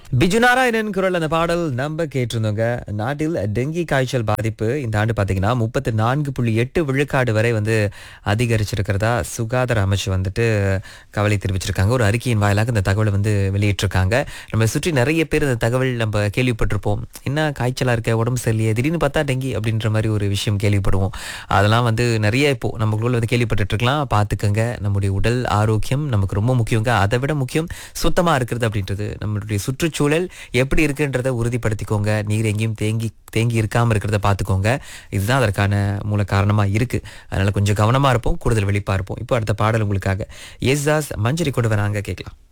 பிஜு நாராயணன் குரல் அந்த பாடல் நம்ம கேட்டிருந்தோங்க நாட்டில் டெங்கி காய்ச்சல் பாதிப்பு இந்த ஆண்டு பார்த்தீங்கன்னா முப்பத்தி நான்கு புள்ளி எட்டு விழுக்காடு வரை வந்து அதிகரிச்சிருக்கிறதா சுகாதார அமைச்சு வந்துட்டு கவலை தெரிவிச்சிருக்காங்க ஒரு அறிக்கையின் வாயிலாக இந்த தகவலை வந்து வெளியிட்டிருக்காங்க நம்ம சுற்றி நிறைய பேர் இந்த தகவல் நம்ம கேள்விப்பட்டிருப்போம் என்ன காய்ச்சலாக இருக்க உடம்பு சரியில்லையே திடீர்னு பார்த்தா டெங்கி அப்படின்ற மாதிரி ஒரு விஷயம் கேள்விப்படுவோம் அதெல்லாம் வந்து நிறைய இப்போ நமக்குள்ள வந்து கேள்விப்பட்டுட்டு இருக்கலாம் பார்த்துக்கங்க நம்முடைய உடல் ஆரோக்கியம் நமக்கு ரொம்ப முக்கியங்க அதை விட முக்கியம் சுத்தமாக இருக்கிறது அப்படின்றது நம்மளுடைய சுற்றுச்சூழல் எப்படி இருக்குன்றதை உறுதிப்படுத்திக்கோங்க நீர் எங்கேயும் தேங்கி தேங்கி இருக்காமல் இருக்கிறத பார்த்துக்கோங்க இதுதான் அதற்கான மூல காரணமாக இருக்குது அதனால் கொஞ்சம் கவனமாக இருப்போம் கூடுதல் வெளிப்பாக இருப்போம் இப்போ அடுத்த பாடல் உங்களுக்காக எஸ்தாஸ் மஞ்சரி கொண்டு வராங்க கேட்கலாம்